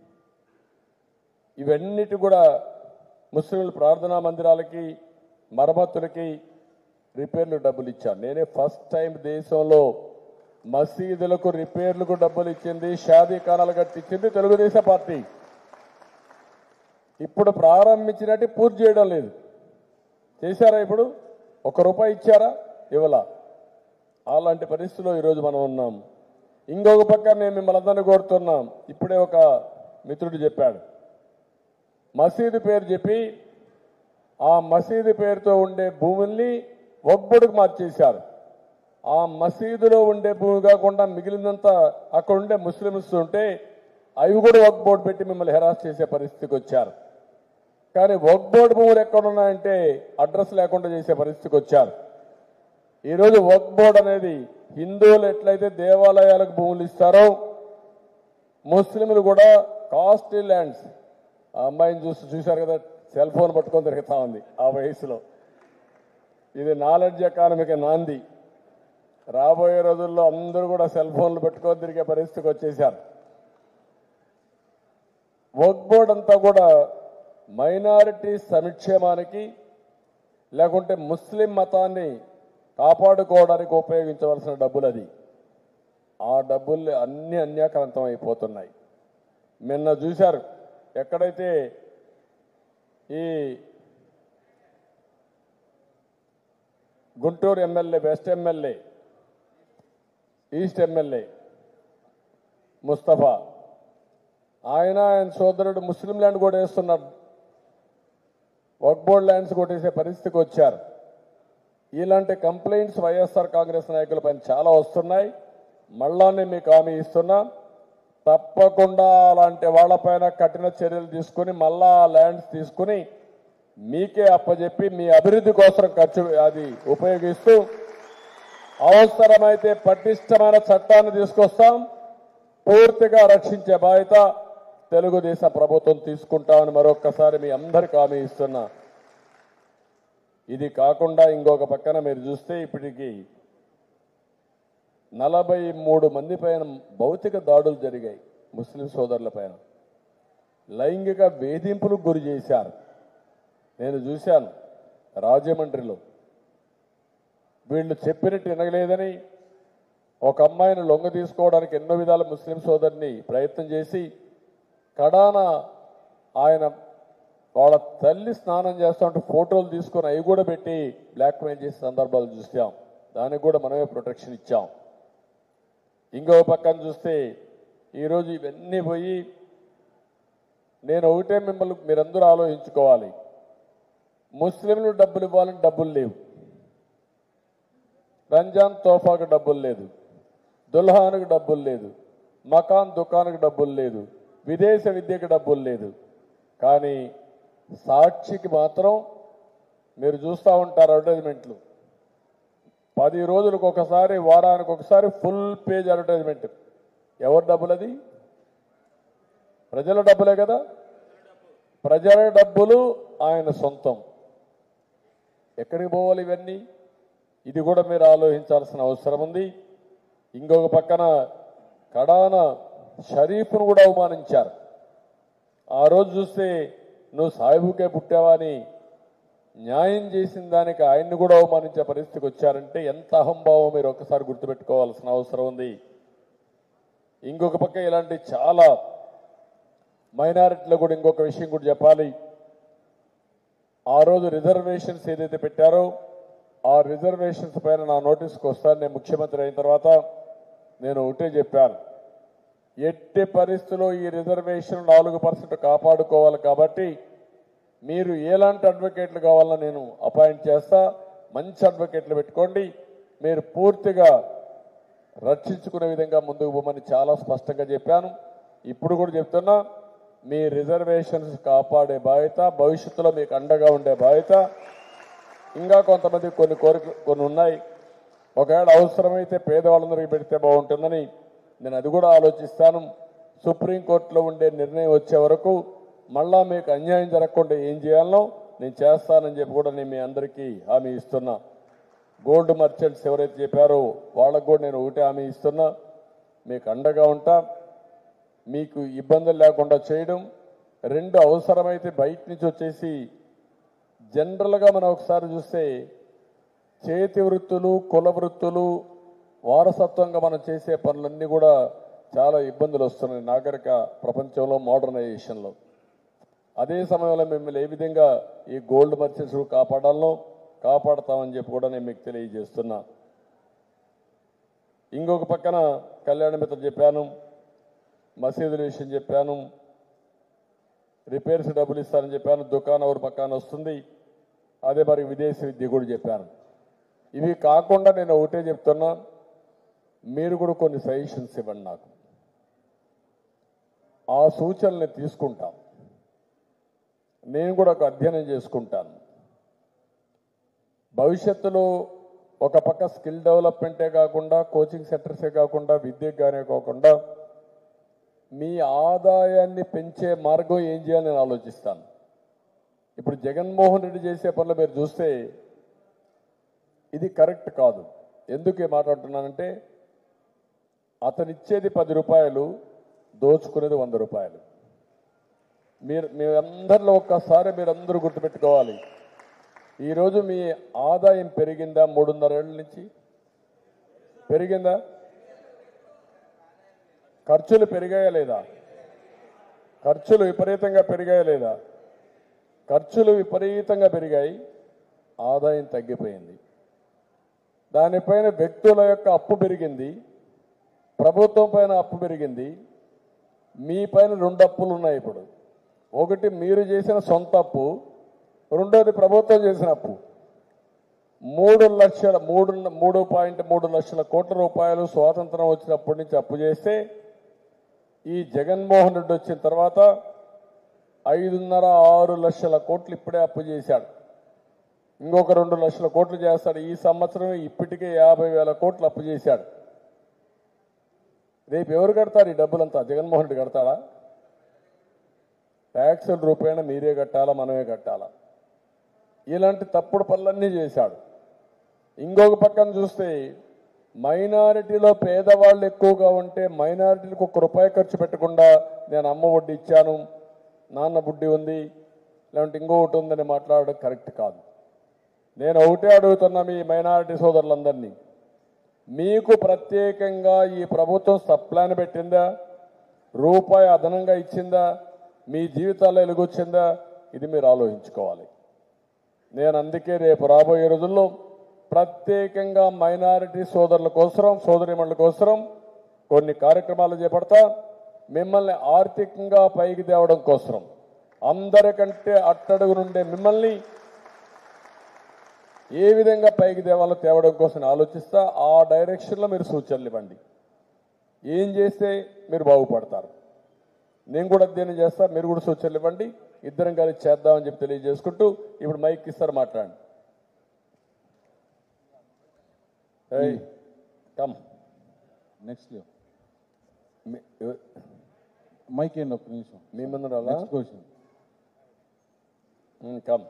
ఇవన్నిటి కూడా ముస్లింల ప్రార్థనా మందిరాలకి మరమ్మతులకి రిపేర్లు డబ్బులు ఇచ్చాను నేనే ఫస్ట్ టైం దేశంలో మసీదులకు రిపేర్లకు డబ్బులు ఇచ్చింది షాదీ ఖానాలు కట్టించింది తెలుగుదేశం పార్టీ ఇప్పుడు ప్రారంభించినట్టు పూర్తి చేయడం లేదు చేశారా ఇప్పుడు ఒక రూపాయి ఇచ్చారా ఇవ్వలా అలాంటి పరిస్థితిలో ఈరోజు మనం ఉన్నాం ఇంకొక పక్క నేను మిమ్మల్ని అందరినీ కోరుతున్నాం ఇప్పుడే ఒక మిత్రుడు చెప్పాడు మసీదు పేరు చెప్పి ఆ మసీదు పేరుతో ఉండే భూముల్ని ఒబ్బడికి మార్చేశారు ఆ మసీదులో ఉండే భూమి కాకుండా మిగిలినంతా అక్కడ ఉండే ముస్లిమ్స్ ఉంటే అవి కూడా వక్ బోర్డు పెట్టి మిమ్మల్ని హెరాస్ చేసే పరిస్థితికి వచ్చారు కానీ వక్ బోర్డు భూములు ఎక్కడున్నాయంటే అడ్రస్ లేకుండా చేసే పరిస్థితికి వచ్చారు ఈరోజు వక్ బోర్డు అనేది హిందువులు ఎట్లయితే దేవాలయాలకు భూములు ఇస్తారో ముస్లింలు కూడా కాస్ట్లీ ల్యాండ్స్ ఆ అమ్మాయిని చూసి చూశారు కదా సెల్ ఫోన్ పట్టుకొని తిరుగుతా ఉంది ఆ వయసులో ఇది నాలెడ్జ్ ఎకానమీకి నాంది రాబోయే రోజుల్లో అందరూ కూడా సెల్ ఫోన్లు పెట్టుకొని తిరిగే పరిస్థితికి వచ్చేసారు వర్క్ బోర్డ్ అంతా కూడా మైనారిటీ సంక్షేమానికి లేకుంటే ముస్లిం మతాన్ని కాపాడుకోవడానికి ఉపయోగించవలసిన డబ్బులు అది ఆ డబ్బులు అన్ని అన్యాక్రాంతం అయిపోతున్నాయి నిన్న చూశారు ఎక్కడైతే ఈ Guntur MLA west MLA east MLA Mustafa ఆయన ఆయన సోదరుడు ముస్లిం ల్యాండ్ కూడా వేస్తున్నారు వర్క్ బోర్డ్ ల్యాండ్స్ కొట్టేసే పరిస్థితికి వచ్చారు ఇలాంటి కంప్లైంట్స్ వైఎస్ఆర్ కాంగ్రెస్ నాయకుల పైన చాలా వస్తున్నాయి మళ్ళా నేను మీకు హామీ ఇస్తున్నా తప్పకుండా అలాంటి వాళ్ళపైన కఠిన చర్యలు తీసుకుని మళ్ళా ఆ ల్యాండ్స్ తీసుకుని మీకే అప్పచెప్పి మీ అభివృద్ధి కోసం ఖర్చు అది ఉపయోగిస్తూ అవసరమైతే పటిష్టమైన చట్టాన్ని తీసుకొస్తాం పూర్తిగా రక్షించే బాధ్యత తెలుగుదేశం ప్రభుత్వం తీసుకుంటామని మరొక్కసారి మీ అందరికి హామీ ఇస్తున్నా ఇది కాకుండా ఇంకొక పక్కన మీరు చూస్తే ఇప్పటికి నలభై మూడు మంది పైన భౌతిక దాడులు జరిగాయి ముస్లిం సోదరుల పైన లైంగిక వేధింపులకు గురి చేశారు నేను చూశాను రాజమండ్రిలో వీళ్ళు చెప్పినట్టు వినలేదని ఒక అమ్మాయిని లొంగ తీసుకోవడానికి ఎన్నో విధాల ముస్లిం సోదరిని ప్రయత్నం చేసి కడాన ఆయన వాళ్ళ తల్లి స్నానం చేస్తుంటే ఫోటోలు తీసుకొని అవి కూడా పెట్టి బ్లాక్మెయిల్ చేసే సందర్భాలు చూసాం దానికి కూడా మనమే ప్రొటెక్షన్ ఇచ్చాం ఇంకో పక్కన చూస్తే ఈరోజు ఇవన్నీ పోయి నేను ఒకటే మిమ్మల్ని మీరందరూ ఆలోచించుకోవాలి ముస్లింలు డబ్బులు ఇవ్వాలని డబ్బులు లేవు రంజాన్ తోఫాకు డబ్బులు లేదు దుల్హాన్కు డబ్బులు లేదు మకాన్ దుకాన్కు డబ్బులు లేదు విదేశ విద్యకు డబ్బులు లేదు కానీ సాక్షికి మాత్రం మీరు చూస్తూ ఉంటారు అడ్వర్టైజ్మెంట్లు పది రోజులకు ఒకసారి వారానికి ఒకసారి ఫుల్ పేజ్ అడ్వర్టైజ్మెంట్ ఎవరి డబ్బులు అది ప్రజల డబ్బులే కదా ప్రజల డబ్బులు ఆయన సొంతం ఎక్కడికి పోవాలి ఇవన్నీ ఇది కూడా మీరు ఆలోచించాల్సిన అవసరం ఉంది ఇంకొక పక్కన కడాన షరీఫ్ను కూడా అవమానించారు ఆ రోజు చూస్తే నువ్వు సాహిబుకే పుట్టావా అని న్యాయం చేసిన దానికి ఆయన్ని కూడా అవమానించే పరిస్థితికి వచ్చారంటే ఎంత అహంభావం మీరు ఒక్కసారి గుర్తుపెట్టుకోవాల్సిన అవసరం ఉంది ఇంకొక పక్క ఇలాంటి చాలా మైనారిటీలో కూడా ఇంకొక విషయం కూడా చెప్పాలి ఆ రోజు రిజర్వేషన్స్ ఏదైతే పెట్టారో ఆ రిజర్వేషన్స్ పైన నా నోటీస్కి వస్తాను నేను ముఖ్యమంత్రి అయిన తర్వాత నేను ఒకటే చెప్పాను ఎట్టి పరిస్థితుల్లో ఈ రిజర్వేషన్ నాలుగు పర్సెంట్ కాపాడుకోవాలి కాబట్టి మీరు ఎలాంటి అడ్వకేట్లు కావాలని నేను అపాయింట్ చేస్తా మంచి అడ్వకేట్లు పెట్టుకోండి మీరు పూర్తిగా రక్షించుకునే విధంగా ముందుకు పోమని చాలా స్పష్టంగా చెప్పాను ఇప్పుడు కూడా చెప్తున్నా మీ రిజర్వేషన్స్ కాపాడే బాధ్యత భవిష్యత్తులో మీకు అండగా ఉండే బాధ్యత ఇంకా కొంతమంది కొన్ని కోరికలు కొన్ని ఉన్నాయి ఒకవేళ అవసరమైతే పేదవాళ్ళందరికీ పెడితే బాగుంటుందని నేను అది కూడా ఆలోచిస్తాను సుప్రీంకోర్టులో ఉండే నిర్ణయం వచ్చే వరకు మళ్ళా మీకు అన్యాయం జరగకుండా ఏం చేయాలనో నేను చేస్తానని చెప్పి కూడా నేను మీ అందరికీ హామీ ఇస్తున్నా గోల్డ్ మర్చెంట్స్ ఎవరైతే చెప్పారో వాళ్ళకు కూడా నేను ఒకటే హామీ ఇస్తున్నా మీకు అండగా ఉంటా మీకు ఇబ్బందులు లేకుండా చేయడం రెండు అవసరమైతే బయట నుంచి వచ్చేసి జనరల్గా మనం ఒకసారి చూస్తే చేతి వృత్తులు కుల వృత్తులు వారసత్వంగా మనం చేసే పనులన్నీ కూడా చాలా ఇబ్బందులు వస్తున్నాయి నాగరిక ప్రపంచంలో మోడర్నైజేషన్లో అదే సమయంలో మిమ్మల్ని ఏ విధంగా ఈ గోల్డ్ మర్చెంట్స్ కాపాడాలనో కాపాడతామని చెప్పి కూడా నేను మీకు తెలియజేస్తున్నా ఇంకొక పక్కన కళ్యాణ మిత్ర చెప్పాను మసీదుల విషయం చెప్పాను రిపేర్స్ డబ్బులు ఇస్తానని చెప్పాను దుకాణం ఎవరి పక్కన వస్తుంది అదే మరి విదేశీ విద్య కూడా చెప్పాను ఇవి కాకుండా నేను ఒకటే చెప్తున్నా మీరు కూడా కొన్ని సజెషన్స్ ఇవ్వండి నాకు ఆ సూచనల్ని తీసుకుంటాం నేను కూడా ఒక అధ్యయనం చేసుకుంటాను భవిష్యత్తులో ఒక పక్క స్కిల్ డెవలప్మెంటే కాకుండా కోచింగ్ సెంటర్సే కాకుండా విద్యగానే కాకుండా మీ ఆదాయాన్ని పెంచే మార్గం ఏం చేయాలని నేను ఆలోచిస్తాను ఇప్పుడు జగన్మోహన్ రెడ్డి చేసే పనులు మీరు చూస్తే ఇది కరెక్ట్ కాదు ఎందుకు ఈ మాట అంటున్నానంటే అతను ఇచ్చేది పది రూపాయలు దోచుకునేది వంద రూపాయలు మీరు మీరందరిలో ఒక్కసారి మీరందరూ గుర్తుపెట్టుకోవాలి ఈరోజు మీ ఆదాయం పెరిగిందా మూడున్నర ఏళ్ళ నుంచి పెరిగిందా ఖర్చులు పెరిగాయా లేదా ఖర్చులు విపరీతంగా పెరిగాయా లేదా ఖర్చులు విపరీతంగా పెరిగాయి ఆదాయం తగ్గిపోయింది దానిపైన వ్యక్తుల యొక్క అప్పు పెరిగింది ప్రభుత్వం పైన అప్పు పెరిగింది మీ పైన రెండు అప్పులు ఉన్నాయి ఇప్పుడు ఒకటి మీరు చేసిన సొంత అప్పు రెండోది ప్రభుత్వం చేసిన అప్పు మూడు లక్షల మూడు మూడు పాయింట్ మూడు లక్షల కోట్ల రూపాయలు స్వాతంత్రం వచ్చినప్పటి నుంచి అప్పు చేస్తే ఈ జగన్మోహన్ రెడ్డి వచ్చిన తర్వాత ఐదున్నర ఆరు లక్షల కోట్లు ఇప్పుడే అప్పు చేశాడు ఇంకొక రెండు లక్షల కోట్లు చేస్తాడు ఈ సంవత్సరం ఇప్పటికే యాభై వేల కోట్లు అప్పు చేశాడు రేపు ఎవరు కడతారు ఈ డబ్బులంతా జగన్మోహన్ రెడ్డి కడతాడా ట్యాక్సుల రూపేణ మీరే కట్టాలా మనమే కట్టాలా ఇలాంటి తప్పుడు పనులన్నీ చేశాడు ఇంకొక పక్కన చూస్తే మైనారిటీలో పేదవాళ్ళు ఎక్కువగా ఉంటే మైనారిటీలకు ఒక్క రూపాయి ఖర్చు పెట్టకుండా నేను అమ్మ వడ్డీ ఇచ్చాను నాన్న బుడ్డి ఉంది లేదంటే ఇంకొకటి ఉందని మాట్లాడడం కరెక్ట్ కాదు నేను ఒకటే అడుగుతున్నా మీ మైనారిటీ సోదరులందరినీ మీకు ప్రత్యేకంగా ఈ ప్రభుత్వం సప్లాన్ పెట్టిందా రూపాయి అదనంగా ఇచ్చిందా మీ జీవితాల్లో వెలుగొచ్చిందా ఇది మీరు ఆలోచించుకోవాలి నేను అందుకే రేపు రాబోయే రోజుల్లో ప్రత్యేకంగా మైనారిటీ సోదరుల కోసరం సోదరిమణుల కోసరం కొన్ని కార్యక్రమాలు చేపడతా మిమ్మల్ని ఆర్థికంగా పైకి తేవడం కోసరం అందరికంటే అట్టడుగు నుండే మిమ్మల్ని ఏ విధంగా పైకి తేవాలో తేవడం కోసం ఆలోచిస్తా ఆ డైరెక్షన్లో మీరు సూచనలు ఇవ్వండి ఏం చేస్తే మీరు బాగుపడతారు నేను కూడా అధ్యయనం చేస్తా మీరు కూడా సూచనలు ఇవ్వండి ఇద్దరం కలిసి చేద్దామని చెప్పి తెలియజేసుకుంటూ ఇప్పుడు మైక్ ఇస్తారు మాట్లాడండి ఏయ్, కమ్ నెక్స్ట్ మీ- ఎవ- మైక్ ఏంటి ఒక్క నిమిషం మీ ముందు రాలా next question um, come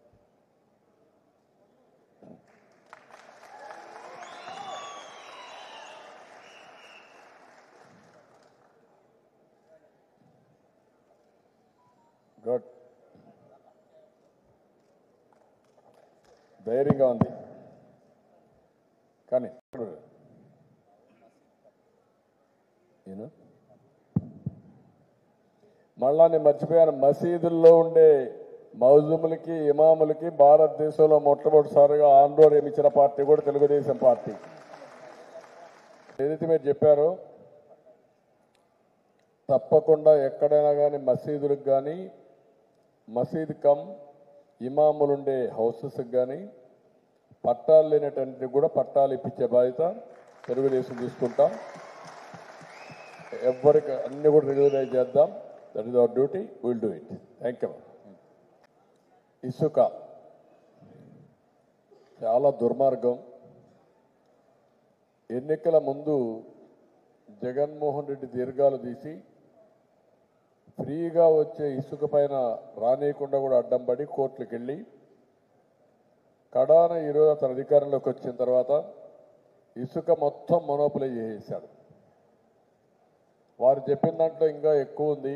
good ధైర్యంగా ఉంది కానీ నేను మళ్ళా నేను మర్చిపోయాను మసీదుల్లో ఉండే మౌజుములకి ఇమాములకి భారతదేశంలో మొట్టమొదటిసారిగా ఆందోళన ఇచ్చిన పార్టీ కూడా తెలుగుదేశం పార్టీ ఏదైతే మీరు చెప్పారో తప్పకుండా ఎక్కడైనా కానీ మసీదులకు కానీ మసీద్ కమ్ ఇమాములు ఉండే హౌసెస్కి కానీ పట్టాలు లేనటువంటి కూడా పట్టాలు ఇప్పించే బాధ్యత తెలుగుదేశం తీసుకుంటాం ఎవరికి అన్ని కూడా రెగ్యులరైజ్ చేద్దాం that is our duty will do it thank you ఇసుక చాలా దుర్మార్గం ఎన్నికల ముందు జగన్మోహన్ రెడ్డి దీర్ఘాలు తీసి ఫ్రీగా వచ్చే ఇసుక పైన రానియకుండా కూడా అడ్డం పడి కోర్టులకు వెళ్ళి కడాన ఈరోజు అతను అధికారంలోకి వచ్చిన తర్వాత ఇసుక మొత్తం మొనోపులై చేసేశాడు వారు చెప్పిన దాంట్లో ఇంకా ఎక్కువ ఉంది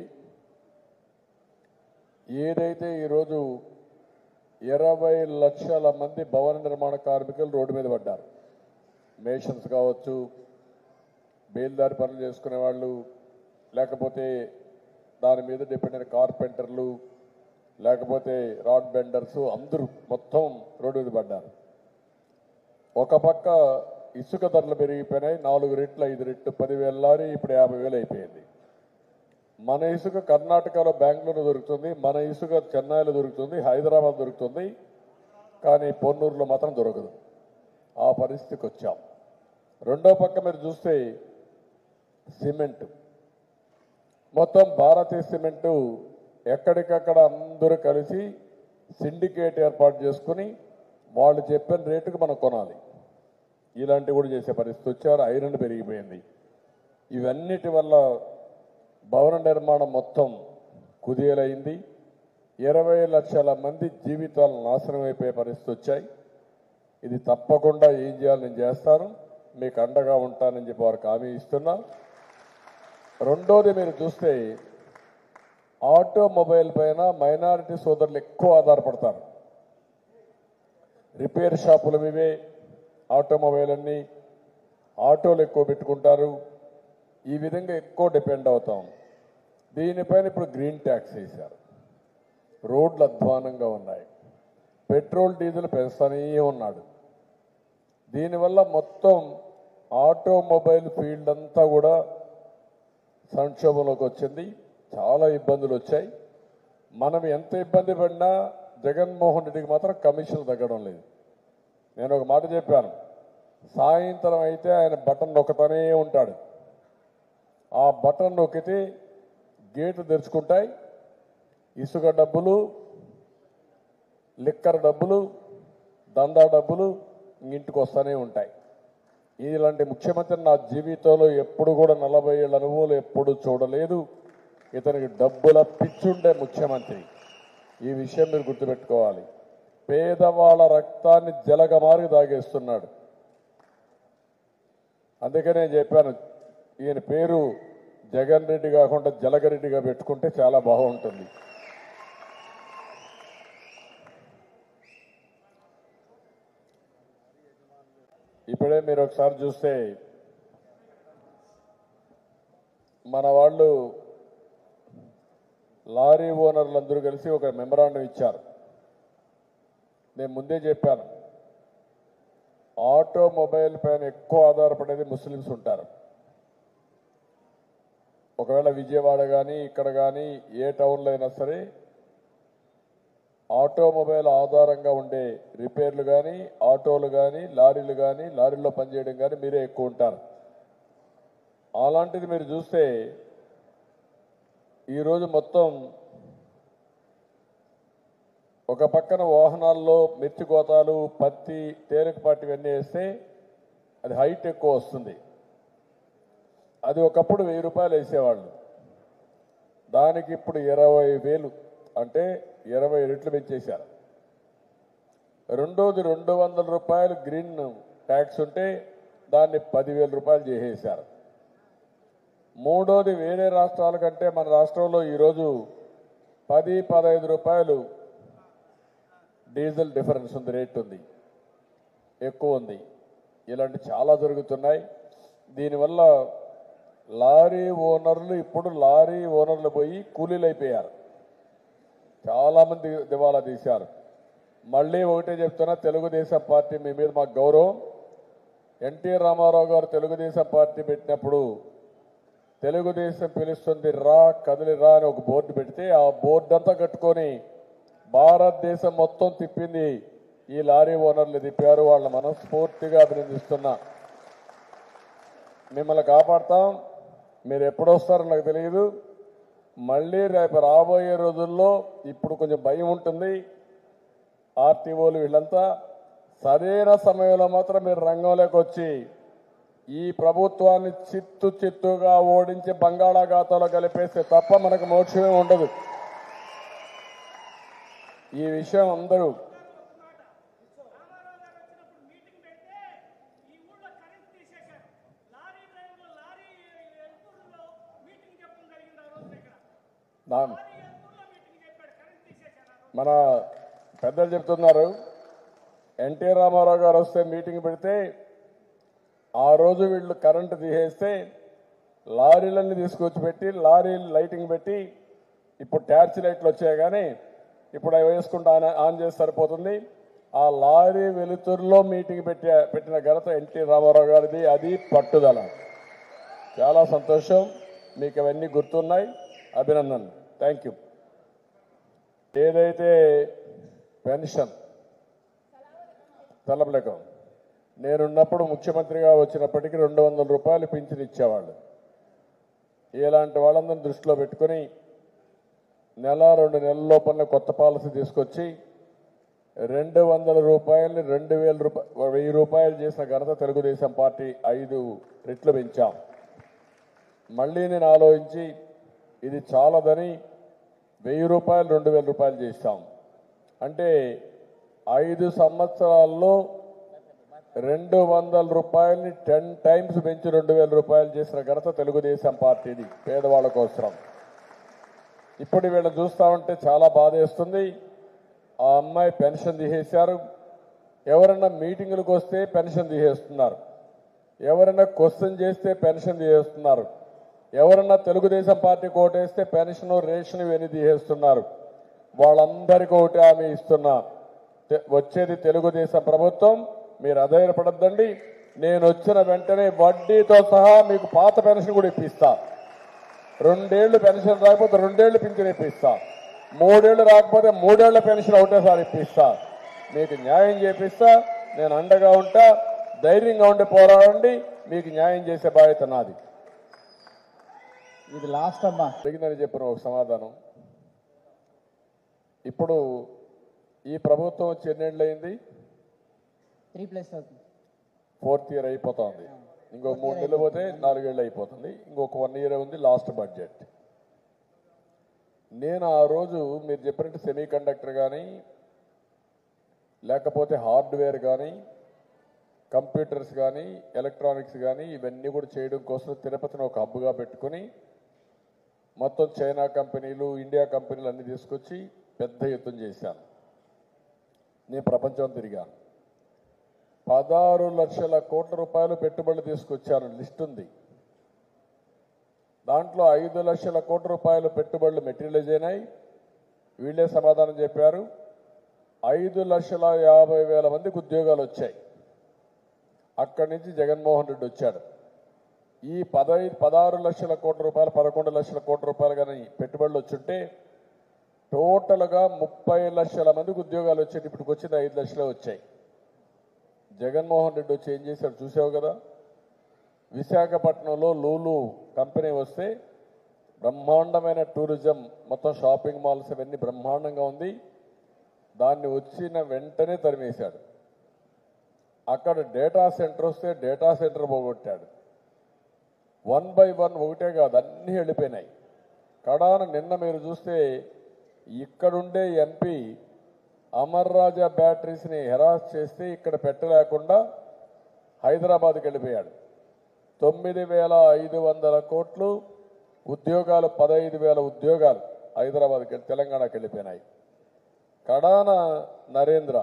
ఏదైతే ఈరోజు ఇరవై లక్షల మంది భవన నిర్మాణ కార్మికులు రోడ్డు మీద పడ్డారు మేషన్స్ కావచ్చు బేల్దారి పనులు చేసుకునే వాళ్ళు లేకపోతే దాని మీద డిపెండ్ అయిన కార్పెంటర్లు లేకపోతే రాడ్ బెండర్స్ అందరూ మొత్తం రోడ్డు మీద పడ్డారు ఒక పక్క ఇసుక ధరలు పెరిగిపోయినాయి నాలుగు రెట్లు ఐదు రెట్లు పదివేల లారీ ఇప్పుడు యాభై వేలు అయిపోయింది మన ఇసుక కర్ణాటకలో బెంగళూరు దొరుకుతుంది మన ఇసుక చెన్నైలో దొరుకుతుంది హైదరాబాద్ దొరుకుతుంది కానీ పొన్నూరులో మాత్రం దొరకదు ఆ పరిస్థితికి వచ్చాం రెండో పక్క మీరు చూస్తే సిమెంట్ మొత్తం భారతీయ సిమెంటు ఎక్కడికక్కడ అందరూ కలిసి సిండికేట్ ఏర్పాటు చేసుకుని వాళ్ళు చెప్పిన రేటుకు మనం కొనాలి ఇలాంటివి కూడా చేసే పరిస్థితి వచ్చారు ఐరన్ పెరిగిపోయింది ఇవన్నిటి వల్ల భవన నిర్మాణం మొత్తం కుదేలైంది ఇరవై లక్షల మంది జీవితాలు నాశనం అయిపోయే పరిస్థితి వచ్చాయి ఇది తప్పకుండా ఏం చేయాలి నేను చేస్తాను మీకు అండగా ఉంటానని చెప్పి వారికి హామీ ఇస్తున్నా రెండోది మీరు చూస్తే ఆటోమొబైల్ పైన మైనారిటీ సోదరులు ఎక్కువ ఆధారపడతారు రిపేర్ షాపులు ఇవే ఆటోమొబైల్ అన్ని ఆటోలు ఎక్కువ పెట్టుకుంటారు ఈ విధంగా ఎక్కువ డిపెండ్ అవుతాం దీనిపైన ఇప్పుడు గ్రీన్ ట్యాక్స్ వేశారు రోడ్లు అధ్వానంగా ఉన్నాయి పెట్రోల్ డీజిల్ పెంచుతూనే ఉన్నాడు దీనివల్ల మొత్తం ఆటోమొబైల్ ఫీల్డ్ అంతా కూడా సంక్షోభంలోకి వచ్చింది చాలా ఇబ్బందులు వచ్చాయి మనం ఎంత ఇబ్బంది పడినా జగన్మోహన్ రెడ్డికి మాత్రం కమిషన్ తగ్గడం లేదు నేను ఒక మాట చెప్పాను సాయంత్రం అయితే ఆయన బటన్ నొక్కతూనే ఉంటాడు ఆ బటన్ నొక్కితే గేట్లు తెరుచుకుంటాయి ఇసుక డబ్బులు లిక్కర్ డబ్బులు దందా డబ్బులు ఇంటికి వస్తూనే ఉంటాయి ఇలాంటి ముఖ్యమంత్రి నా జీవితంలో ఎప్పుడు కూడా నలభై ఏళ్ళ అనుభవాలు ఎప్పుడు చూడలేదు ఇతనికి డబ్బుల పిచ్చుండే ముఖ్యమంత్రి ఈ విషయం మీరు గుర్తుపెట్టుకోవాలి పేదవాళ్ళ రక్తాన్ని జలగమారికి తాగేస్తున్నాడు అందుకే నేను చెప్పాను ఈయన పేరు జగన్ రెడ్డి కాకుండా జలగరెడ్డిగా పెట్టుకుంటే చాలా బాగుంటుంది ఇప్పుడే మీరు ఒకసారి చూస్తే మన వాళ్ళు లారీ ఓనర్లు అందరూ కలిసి ఒక మెమరాండం ఇచ్చారు నేను ముందే చెప్పాను ఆటోమొబైల్ పైన ఎక్కువ ఆధారపడేది ముస్లిమ్స్ ఉంటారు ఒకవేళ విజయవాడ కానీ ఇక్కడ కానీ ఏ టౌన్లో అయినా సరే ఆటోమొబైల్ ఆధారంగా ఉండే రిపేర్లు కానీ ఆటోలు కానీ లారీలు కానీ లారీల్లో పనిచేయడం కానీ మీరే ఎక్కువ ఉంటారు అలాంటిది మీరు చూస్తే ఈరోజు మొత్తం ఒక పక్కన వాహనాల్లో మిర్చి గోతాలు పత్తి తేలికపాటి ఇవన్నీ వేస్తే అది హైట్ ఎక్కువ వస్తుంది అది ఒకప్పుడు వెయ్యి రూపాయలు వేసేవాళ్ళు దానికి ఇప్పుడు ఇరవై వేలు అంటే ఇరవై రెట్లు పెంచేశారు రెండోది రెండు వందల రూపాయలు గ్రీన్ ట్యాక్స్ ఉంటే దాన్ని పదివేల రూపాయలు చేసేశారు మూడోది వేరే రాష్ట్రాల కంటే మన రాష్ట్రంలో ఈరోజు పది పదహైదు రూపాయలు డీజిల్ డిఫరెన్స్ ఉంది రేట్ ఉంది ఎక్కువ ఉంది ఇలాంటి చాలా జరుగుతున్నాయి దీనివల్ల లారీ ఓనర్లు ఇప్పుడు లారీ ఓనర్లు పోయి కూలీలు అయిపోయారు చాలా మంది దివాలా తీశారు మళ్ళీ ఒకటే చెప్తున్నా తెలుగుదేశం పార్టీ మీ మీద మాకు గౌరవం ఎన్టీ రామారావు గారు తెలుగుదేశం పార్టీ పెట్టినప్పుడు తెలుగుదేశం పిలుస్తుంది రా కదిలి రా అని ఒక బోర్డు పెడితే ఆ బోర్డు అంతా కట్టుకొని భారతదేశం మొత్తం తిప్పింది ఈ లారీ ఓనర్లు తిప్పారు వాళ్ళ మనస్ఫూర్తిగా అభినందిస్తున్నా మిమ్మల్ని కాపాడతాం మీరు ఎప్పుడు వస్తారో నాకు తెలియదు మళ్ళీ రేపు రాబోయే రోజుల్లో ఇప్పుడు కొంచెం భయం ఉంటుంది ఆర్టీఓలు వీళ్ళంతా సరైన సమయంలో మాత్రం మీరు రంగంలోకి వచ్చి ఈ ప్రభుత్వాన్ని చిత్తు చిత్తుగా ఓడించి బంగాళాఖాతంలో కలిపేస్తే తప్ప మనకు మోక్షమే ఉండదు ఈ విషయం అందరూ రామారావు గారు వచ్చినప్పుడు మీటింగ్ పెడితే ఈ ఊళ్ళో కరెంట్ తీసేశారు లారీ డ్రైవర్లు లారీ ఎల్పూరులో మీటింగ్ చెప్పడం జరిగింది ఆ రోజు ఇక్కడ నా లారీ ఎల్పూరులో మీటింగ్ చెప్పాడు కరెంట్ తీసేశారు ఆ రోజు. మన పెద్దలు చెప్తున్నారు ఎన్టీ రామారావు గారు వస్తే మీటింగ్ పెడితే ఆ రోజు వీళ్ళు కరెంటు తీసేస్తే లారీలన్నీ తీసుకొచ్చి పెట్టి లారీ లైటింగ్ పెట్టి ఇప్పుడు టార్చ్ లైట్లు వచ్చాయి కానీ ఇప్పుడు అవి వేసుకుంటూ ఆన్ ఆన్ చేసి సరిపోతుంది ఆ లారీ వెలుతురులో మీటింగ్ పెట్టి పెట్టిన ఘనత ఎన్టీ రామారావు గారిది అది పట్టుదల చాలా సంతోషం మీకు అవన్నీ గుర్తున్నాయి అభినందన్ థ్యాంక్ యూ ఏదైతే పెన్షన్ తెల్లబలకం నేనున్నప్పుడు ముఖ్యమంత్రిగా వచ్చినప్పటికీ రెండు వందల రూపాయలు పింఛన్ ఇచ్చేవాళ్ళు ఇలాంటి వాళ్ళందరిని దృష్టిలో పెట్టుకుని నెల రెండు నెలల లోపల కొత్త పాలసీ తీసుకొచ్చి రెండు వందల రూపాయలని రెండు వేల రూపాయలు వెయ్యి రూపాయలు చేసిన ఘనత తెలుగుదేశం పార్టీ ఐదు రెట్లు పెంచాం మళ్ళీ నేను ఆలోచించి ఇది చాలదని వెయ్యి రూపాయలు రెండు వేల రూపాయలు చేస్తాం అంటే ఐదు సంవత్సరాల్లో రెండు వందల రూపాయలని టెన్ టైమ్స్ పెంచి రెండు వేల రూపాయలు చేసిన ఘనత తెలుగుదేశం పార్టీది పేదవాళ్ళ కోసం ఇప్పుడు వీళ్ళని చూస్తా ఉంటే చాలా బాధేస్తుంది ఆ అమ్మాయి పెన్షన్ తీసేశారు ఎవరన్నా మీటింగులకు వస్తే పెన్షన్ తీసేస్తున్నారు ఎవరైనా క్వశ్చన్ చేస్తే పెన్షన్ తీసేస్తున్నారు ఎవరన్నా తెలుగుదేశం పార్టీ ఓటేస్తే పెన్షన్ రేషన్ ఇవన్నీ తీసేస్తున్నారు వాళ్ళందరికీ ఒకటి హామీ ఇస్తున్నా తె- వచ్చేది తెలుగుదేశం ప్రభుత్వం మీరు అధైర్యపడద్దండి నేను వచ్చిన వెంటనే వడ్డీతో సహా మీకు పాత పెన్షన్ కూడా ఇప్పిస్తా రెండేళ్లు పెన్షన్ రాకపోతే రెండేళ్లు పింఛన్ ఇప్పిస్తా మూడేళ్లు రాకపోతే మూడేళ్ల పెన్షన్ ఒకటేసారి ఇప్పిస్తా మీకు న్యాయం చేపిస్తా నేను అండగా ఉంటా ధైర్యంగా ఉండి పోరాడండి మీకు న్యాయం చేసే బాధ్యత నాది ఇది లాస్ట్ అమ్మా జరిగిందని చెప్పిన ఒక సమాధానం ఇప్పుడు ఈ ప్రభుత్వం వచ్చి ఎన్నేళ్ళు అయింది త్రీ ప్లస్ అవుతుంది ఫోర్త్ ఇయర్ అయిపోతుంది ఇంకో మూడు నెలలు పోతే నాలుగేళ్ళు అయిపోతుంది ఇంకొక వన్ ఇయర్ ఉంది లాస్ట్ బడ్జెట్ నేను ఆ రోజు మీరు చెప్పినట్టు సెమీ కండక్టర్ కానీ లేకపోతే హార్డ్వేర్ కానీ కంప్యూటర్స్ కానీ ఎలక్ట్రానిక్స్ కానీ ఇవన్నీ కూడా చేయడం కోసం తిరుపతిని ఒక హబ్గా పెట్టుకొని మొత్తం చైనా కంపెనీలు ఇండియా కంపెనీలు అన్ని తీసుకొచ్చి పెద్ద యుద్ధం చేశాను నేను ప్రపంచం తిరిగాను పదహారు లక్షల కోట్ల రూపాయలు పెట్టుబడులు తీసుకొచ్చాను లిస్ట్ ఉంది దాంట్లో ఐదు లక్షల కోట్ల రూపాయలు పెట్టుబడులు మెటీరియలైజ్ అయినాయి వీళ్ళే సమాధానం చెప్పారు ఐదు లక్షల యాభై వేల మందికి ఉద్యోగాలు వచ్చాయి అక్కడి నుంచి జగన్మోహన్ రెడ్డి వచ్చాడు ఈ పదహైదు పదహారు లక్షల కోట్ల రూపాయలు పదకొండు లక్షల కోట్ల రూపాయలు కానీ పెట్టుబడులు వచ్చుంటే టోటల్గా ముప్పై లక్షల మందికి ఉద్యోగాలు వచ్చేది ఇప్పటికి వచ్చింది ఐదు లక్షలే వచ్చాయి జగన్మోహన్ రెడ్డి వచ్చి ఏం చేశాడు చూసావు కదా విశాఖపట్నంలో లూలు కంపెనీ వస్తే బ్రహ్మాండమైన టూరిజం మొత్తం షాపింగ్ మాల్స్ ఇవన్నీ బ్రహ్మాండంగా ఉంది దాన్ని వచ్చిన వెంటనే తరిమేశాడు అక్కడ డేటా సెంటర్ వస్తే డేటా సెంటర్ పోగొట్టాడు వన్ బై వన్ ఒకటే కాదు అన్నీ వెళ్ళిపోయినాయి కడాన నిన్న మీరు చూస్తే ఇక్కడుండే ఎంపీ అమర్ రాజా బ్యాటరీస్ని హెరాస్ చేస్తే ఇక్కడ పెట్టలేకుండా హైదరాబాద్కి వెళ్ళిపోయాడు తొమ్మిది వేల ఐదు వందల కోట్లు ఉద్యోగాలు పదహైదు వేల ఉద్యోగాలు హైదరాబాద్కి వెళ్ళి- తెలంగాణకి వెళ్ళిపోయినాయి కడాన నరేంద్ర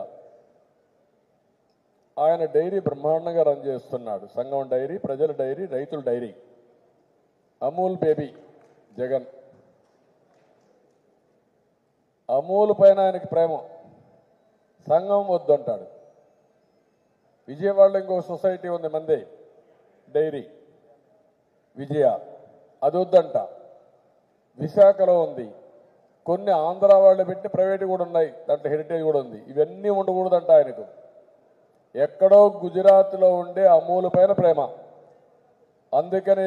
ఆయన డైరీ బ్రహ్మాండంగా రన్ చేస్తున్నాడు సంఘం డైరీ ప్రజల డైరీ రైతుల డైరీ అమూల్ బేబీ జగన్ అమూల్ పైన ఆయనకి ప్రేమ సంఘం వద్దంటాడు విజయవాడలో ఇంకో సొసైటీ ఉంది మంది డైరీ విజయ అది వద్దంట విశాఖలో ఉంది కొన్ని ఆంధ్ర వాళ్ళు పెట్టి ప్రైవేట్ కూడా ఉన్నాయి దాంట్లో హెరిటేజ్ కూడా ఉంది ఇవన్నీ ఉండకూడదంట ఆయనకు ఎక్కడో గుజరాత్లో ఉండే అమూల్ పైన ప్రేమ అందుకని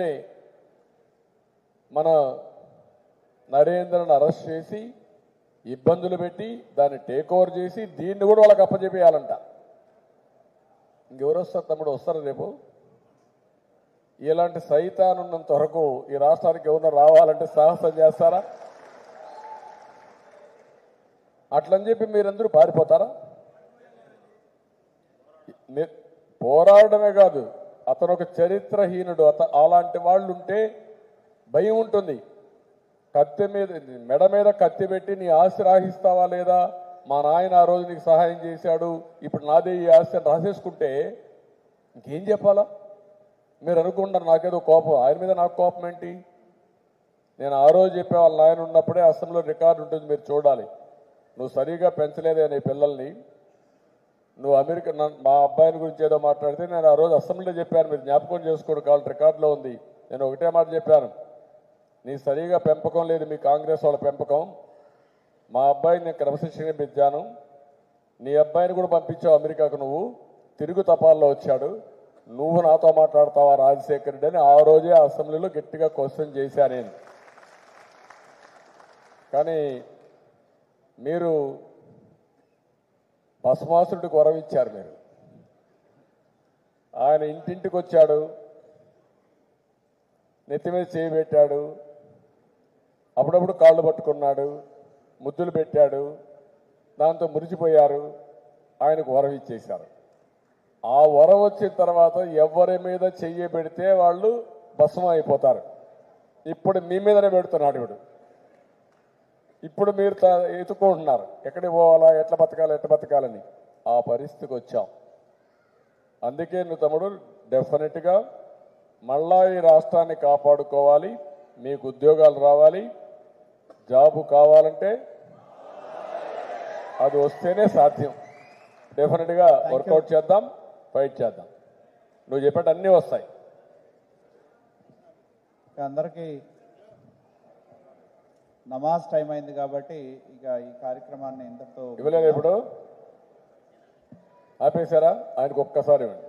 మన నరేంద్రను అరెస్ట్ చేసి ఇబ్బందులు పెట్టి దాన్ని టేక్ ఓవర్ చేసి దీన్ని కూడా వాళ్ళకి అప్పచెప్పేయాలంట ఇంకెవరు వస్తారు తమ్ముడు వస్తారు రేపు ఇలాంటి సైతాన్ ఉన్నంత వరకు ఈ రాష్ట్రానికి ఎవరన్నా రావాలంటే సాహసం చేస్తారా అట్లని చెప్పి మీరందరూ పారిపోతారా ని- పోరాడమే కాదు అతను ఒక చరిత్రహీనుడు అత అలాంటి వాళ్ళు ఉంటే భయం ఉంటుంది కత్తి మీద మెడ మీద కత్తి పెట్టి నీ ఆస్తి రాహిస్తావా లేదా మా నాయన ఆ రోజు నీకు సహాయం చేశాడు ఇప్పుడు నాదే ఈ ఆస్తి అని రాసేసుకుంటే ఇంకేం చెప్పాలా మీరు అనుకుంటారు నాకేదో కోపం ఆయన మీద నాకు కోపం ఏంటి నేను ఆ రోజు చెప్పే వాళ్ళ నాయన ఉన్నప్పుడే అసెంబ్లీలో రికార్డు ఉంటుంది మీరు చూడాలి నువ్వు సరిగా పెంచలేదే నీ పిల్లల్ని నువ్వు అమెరికా నన్ను- మా అబ్బాయిని గురించి ఏదో మాట్లాడితే నేను ఆ రోజు అసెంబ్లీలో చెప్పాను మీరు జ్ఞాపకం చేసుకోండి కావాలి రికార్డులో ఉంది నేను ఒకటే మాట చెప్పాను నీ సరిగా పెంపకం లేదు మీ కాంగ్రెస్ వాళ్ళ పెంపకం మా అబ్బాయిని నేను క్రమశిక్షణ పెంచాను నీ అబ్బాయిని కూడా పంపించావు అమెరికాకు నువ్వు తిరుగు తపాల్లో వచ్చాడు నువ్వు నాతో మాట్లాడతావా రాజశేఖర్ రెడ్డి అని ఆ రోజే అసెంబ్లీలో గట్టిగా క్వశ్చన్ చేశా నేను కానీ మీరు భస్మాసుడికి వరవిచ్చారు మీరు ఆయన ఇంటింటికి వచ్చాడు నెత్తి మీద చేయి పెట్టాడు అప్పుడప్పుడు కాళ్ళు పట్టుకున్నాడు ముద్దులు పెట్టాడు దాంతో మురిసిపోయారు ఆయనకు వరం ఇచ్చేశారు ఆ వరం వచ్చిన తర్వాత ఎవరి మీద చెయ్యి పెడితే వాళ్ళు భస్మం అయిపోతారు ఇప్పుడు మీ మీదనే పెడుతున్నాడు ఇప్పుడు ఇప్పుడు మీరు త- ఎత్తుకుంటున్నారు ఎక్కడికి పోవాలా ఎట్లా బతకాలి ఎట్లా బతకాలని ఆ పరిస్థితికి వచ్చాం అందుకే నువ్వు తమ్ముడు డెఫినెట్గా మళ్ళా ఈ రాష్ట్రాన్ని కాపాడుకోవాలి మీకు ఉద్యోగాలు రావాలి జాబు కావాలంటే అది వస్తేనే సాధ్యం డెఫినెట్గా వర్కౌట్ చేద్దాం ఫైట్ చేద్దాం నువ్వు చెప్పేట అన్నీ వస్తాయి ఇక అందరికీ నమాజ్ టైం అయింది కాబట్టి ఇక ఈ కార్యక్రమాన్ని ఇంతటితో ఇవ్వలేదు ఇప్పుడు ఆపేశారా ఆయనకు ఒక్కసారి ఇవ్వండి